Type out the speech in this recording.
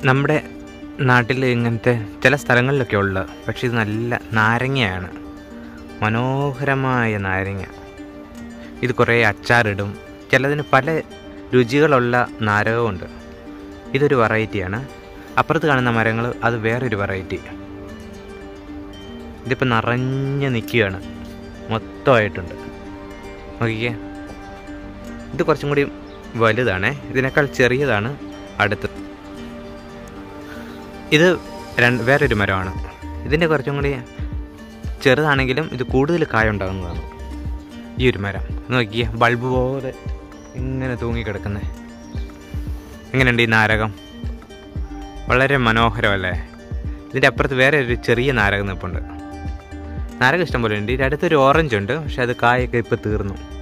നമ്മുടെ നാട്ടിൽ ഇങ്ങനത്തെ ചില സ്ഥലങ്ങളിലൊക്കെ ഉള്ളത് പക്ഷേ ഇത് നല്ല നാരങ്ങയാണ് മനോഹരമായ നാരങ്ങ ഇത് കുറേ അച്ചാറിടും ചിലതിന് പല രുചികളുള്ള നാരകമുണ്ട് ഇതൊരു വെറൈറ്റിയാണ് അപ്പുറത്ത് കാണുന്ന മരങ്ങൾ അത് വേറൊരു വെറൈറ്റി ഇതിപ്പോൾ നിറഞ്ഞ് നിൽക്കുകയാണ് മൊത്തമായിട്ടുണ്ട് നോക്കിക്കേ ഇത് കുറച്ചും കൂടി വലുതാണേ ഇതിനേക്കാൾ ചെറിയതാണ് അടുത്ത് ഇത് രണ്ട് വേറൊരു മരമാണ് ഇതിൻ്റെ കുറച്ചും കൂടി ചെറുതാണെങ്കിലും ഇത് കൂടുതൽ കായ ഉണ്ടാകുന്നതാണ് ഈ ഒരു മരം നോക്കിയേ ബൾബ് പോലെ ഇങ്ങനെ തൂങ്ങിക്കിടക്കുന്നത് എങ്ങനെയുണ്ട് ഈ നാരകം വളരെ മനോഹരമല്ലേ ഇതിൻ്റെ അപ്പുറത്ത് വേറെ ഒരു ചെറിയ നാരകം നിൽപ്പുണ്ട് നാരകം ഇഷ്ടം പോലെ ഉണ്ട് ഇതിൻ്റെ അടുത്തൊരു ഓറഞ്ച് ഉണ്ട് പക്ഷെ അത് കായൊക്കെ ഇപ്പോൾ തീർന്നു